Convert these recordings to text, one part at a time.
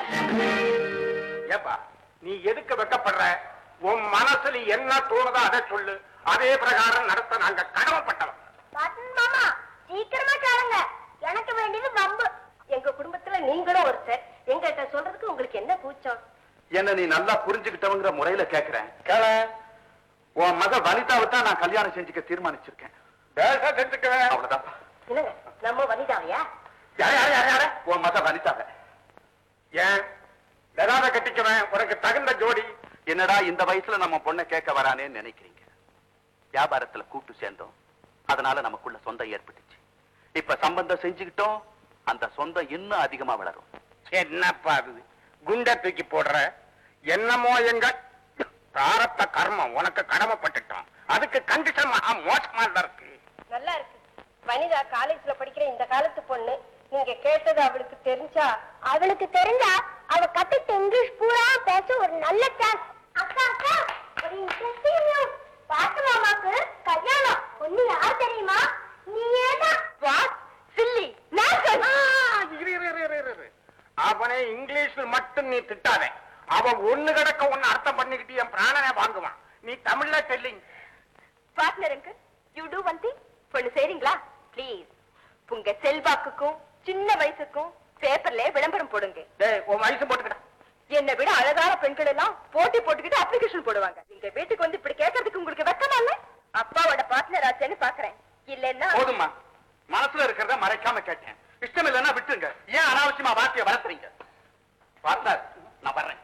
ஏப்பா நீ எதுக்கு வெக்கப்படுற உன் மனசுல என்ன தோணுதோ அதை சொல்லு அதே பிரகாரம் நடத்த நாங்க கடமைப்பட்டவன் பாட்டன் மாமா சீக்கிரமா கேளுங்க எனக்கு வேண்டியது வம்பு எங்க குடும்பத்துல நீங்களும் ஒருத்தர் எங்கிட்ட சொல்றதுக்கு உங்களுக்கு என்ன கூச்சம் என்ன நீ நல்லா புரிஞ்சுக்கிட்டவங்கிற முறையில கேக்குறேன் கேள உன் மக வனிதாவை தான் நான் கல்யாணம் செஞ்சுக்க தீர்மானிச்சிருக்கேன் பேச செஞ்சுக்குவேன் அவ்வளவுதான் என்னங்க நம்ம வனிதாவையா யார் யார் யார் யார உன் மக வனிதாவை ஏன் ஏதாவது கட்டிக்குவேன் உனக்கு தகுந்த ஜோடி என்னடா இந்த வயசுல நம்ம பொண்ணை கேட்க வரானேன்னு நினைக்கிறீங்க வியாபாரத்துல கூட்டு சேர்ந்தோம் அதனால நமக்குள்ள சொந்தம் ஏற்பட்டுச்சு இப்ப சம்பந்தம் செஞ்சுக்கிட்டோம் அந்த சொந்தம் இன்னும் அதிகமா வளரும் என்னப்பா அது குண்ட தூக்கி போடுற என்னமோ எங்க தாரத்த கர்மம் உனக்கு கடமைப்பட்டுட்டோம் அதுக்கு கண்டிஷன் மோசமா தான் இருக்கு நல்லா இருக்கு வனிதா காலேஜ்ல படிக்கிற இந்த காலத்து பொண்ணு நீங்க கேட்டது அவளுக்கு தெரிஞ்சா அவளுக்கு தெரிஞ்சா அவ கத்துட்டு இங்கிலீஷ் பூரா பேச ஒரு நல்ல சான்ஸ் அக்கா அக்கா ஒரு இன்ட்ரெஸ்டிங் நியூஸ் பாட்டு மாமாக்கு கல்யாணம் ஒண்ணு யார் தெரியுமா நீயே தான் வாட் சில்லி இரு, இரு, இரு, இரு, இரு. அவனை இங்கிலீஷ்ல மட்டும் நீ திட்டாதே அவன் ஒண்ணு கிடக்க ஒண்ணு அர்த்தம் பண்ணிக்கிட்டு என் பிராணனை வாங்குவான் நீ தமிழ்ல telling partner uncle you do one thing ஒன்னு செய்றீங்களா ப்ளீஸ் உங்க செல்வாக்குக்கும் சின்ன வயசுக்கும் பேப்பர்ல விளம்பரம் போடுங்க டேய் உன் வயசு போட்டுக்கிட்ட என்னை விட அழகான பெண்கள் எல்லாம் போட்டி போட்டுக்கிட்டு அப்ளிகேஷன் போடுவாங்க நீங்க வீட்டுக்கு வந்து இப்படி கேட்கறதுக்கு உங்களுக்கு வெக்கமா இல்ல அப்பாவோட பார்ட்னர் ஆச்சேன்னு பாக்குறேன் இல்லன்னா போதுமா மனசுல இருக்கிறத மறைக்காம கேட்டேன் இஷ்டம் இல்லைன்னா விட்டுருங்க ஏன் அனாவசியமா வார்த்தையை வளர்த்துறீங்க பார்த்தார் நான் வர்றேன்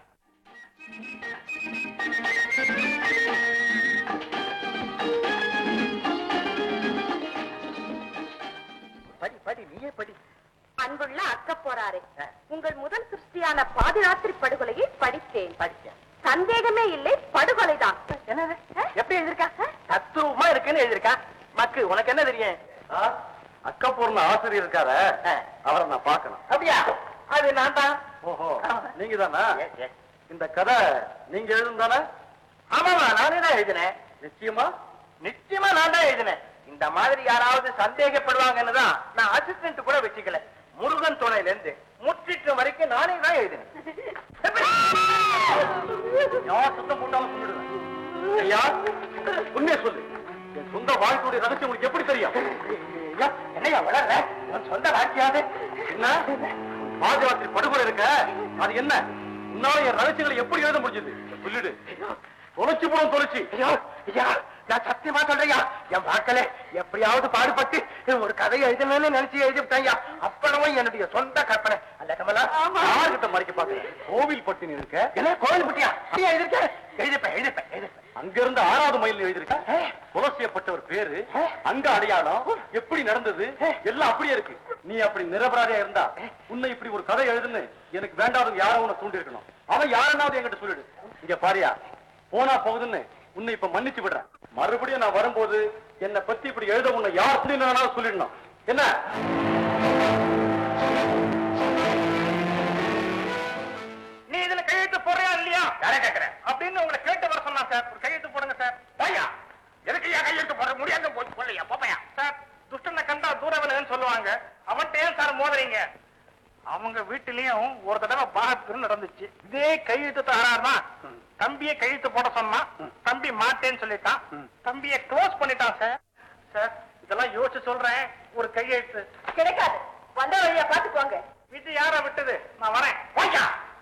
படி படி நீயே படி அன்புள்ள அக்க போறாரே உங்கள் முதல் சிருஷ்டியான பாதிராத்திரி படுகொலையை படித்தேன் படிச்சேன் சந்தேகமே இல்லை படுகொலைதான் என்னது அஹ்? எப்படி எழுதிருக்கா தத்துவமா இருக்குன்னு எழுதிருக்கா மக்கு உனக்கு என்ன தெரியும் அக்கப்பூர்ண ஆசிரியர் இருக்கார அவரை நான் பார்க்கணும் அப்படியா அது நான் தான் ஓஹோ நீங்க தானா இந்த கதை நீங்க எழுதுந்தானே ஆமாமா நானே தான் எழுதினேன் நிச்சயமா நிச்சயமா நான் தான் எழுதினேன் இந்த மாதிரி யாராவது சந்தேகப்படுவாங்கன்னு தான் நான் அசிஸ்டன்ட் கூட வச்சுக்கல முருகன் துணையில இருந்து முற்றிட்டு வரைக்கும் நானே தான் எழுதினேன் யார் சுத்தம் போட்டாலும் சொல்லிடுவேன் ஐயா உண்மையை சொல்லு என் சொந்த வாழ்க்கையுடைய ரகசியம் உங்களுக்கு எப்படி தெரியும் ஐயா, என்னையா வளர்ற உன் சொந்த வாக்கியாது என்ன பாதுகாத்து படுகொலை இருக்க அது என்ன உன்னால என் ரகசியங்களை எப்படி எழுத முடிஞ்சது சொல்லிடு தொலைச்சு போடும் தொலைச்சு ஐயா ஐயா நான் சத்தியமா சொல்றேயா என் வாக்கல எப்படியாவது பாடுபட்டு ஒரு கதை எழுதணும்னு நினைச்சு எழுதிவிட்டேன் அப்பளவும் என்னுடைய சொந்த கற்பனை அல்ல கமலா யார்கிட்ட மறைக்க பாக்குறேன் கோவில் பட்டினி இருக்க என்ன கோவில் குட்டியா அப்படியா எழுதிருக்கேன் எழுதிப்பேன் எழுதிப்பேன் எழுதிப்பேன் அங்க இருந்து ஆறாவது மைல் எழுதிருக்க கொலை செய்யப்பட்டவர் பேரு அங்க அடையாளம் எப்படி நடந்தது எல்லாம் அப்படியே இருக்கு நீ அப்படி நிரபராதியா இருந்தா உன்னை இப்படி ஒரு கதை எழுதுன்னு எனக்கு வேண்டாதவங்க யாரோ உன்னை தூண்டி இருக்கணும் அவன் யாருன்னாவது என்கிட்ட சொல்லிடு இங்க பாரியா போனா போகுதுன்னு உன்னை இப்ப மன்னிச்சு விடுறேன் மறுபடியும் நான் வரும்போது என்னை பத்தி இப்படி எழுத உன்னை யார் சொல்லினாலும் சொல்லிடணும் என்ன நீ இதுல கையெழுத்து போறியா இல்லையா யாரே கேக்குறேன் அப்படின்னு உங்களை கேட்டு வர சொன்னா சார் ஒரு கையெழுத்து போடுங்க சார் பையா எதுக்கு ஏன் கையெழுத்து போட முடியாது போய் சொல்லையா போப்பையா சார் துஷ்டனை கண்டா தூரவனு சொல்லுவாங்க அவன்கிட்ட ஏன் சார் மோதுறீங்க அவங்க வீட்டிலயும் ஒரு தடவை பாகத்து நடந்துச்சு இதே கையெழுத்து தராருனா தம்பியை கையெழுத்து போட சொன்னா தம்பி மாட்டேன்னு சொல்லிட்டான் தம்பியை க்ளோஸ் பண்ணிட்டான் சார் சார் இதெல்லாம் யோசிச்சு சொல்றேன் ஒரு கையெழுத்து கிடைக்காது வந்த வழியா பாத்துக்கோங்க இது யார விட்டது நான் வரேன் போய்யா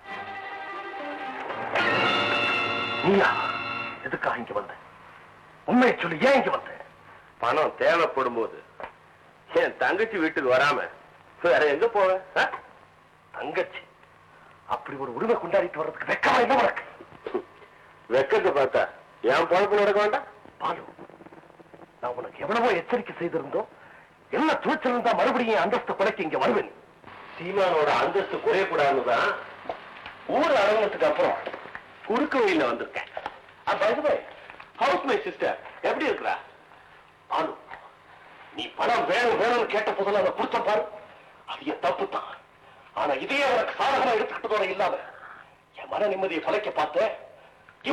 நீயா எதுக்காக இங்க வந்த உண்மையை சொல்லி ஏன் இங்க வந்த பணம் தேவைப்படும் போது என் தங்கச்சி வீட்டுக்கு வராம வேற எங்க போவ ஆ? தங்கச்சி அப்படி ஒரு உரிமை கொண்டாடிட்டு வர்றதுக்கு வெக்கமா என்ன உனக்கு வெக்கத்தை பார்த்தா என் பொழப்பு நடக்க வேண்டாம் பாலு நான் உனக்கு எவ்வளவோ எச்சரிக்கை செய்திருந்தோம் என்ன துணிச்சல் இருந்தா மறுபடியும் என் அந்தஸ்து குறைக்க இங்க வருவேன் சீமானோட அந்தஸ்து குறையக்கூடாதுன்னு தான் ஊர் அரங்கத்துக்கு அப்புறம் குறுக்கு வழியில வந்திருக்கேன் ஹவுஸ் மை சிஸ்டர் எப்படி இருக்கிறா பாலு நீ பணம் வேணும் வேணும்னு கேட்ட போதெல்லாம் அதை கொடுத்த பாரு அது என் தப்பு தான் ஆனா இதையே உனக்கு சாதகமா எடுத்துக்கிட்டதோட இல்லாம என் மன நிம்மதியை தொலைக்க பார்த்தேன்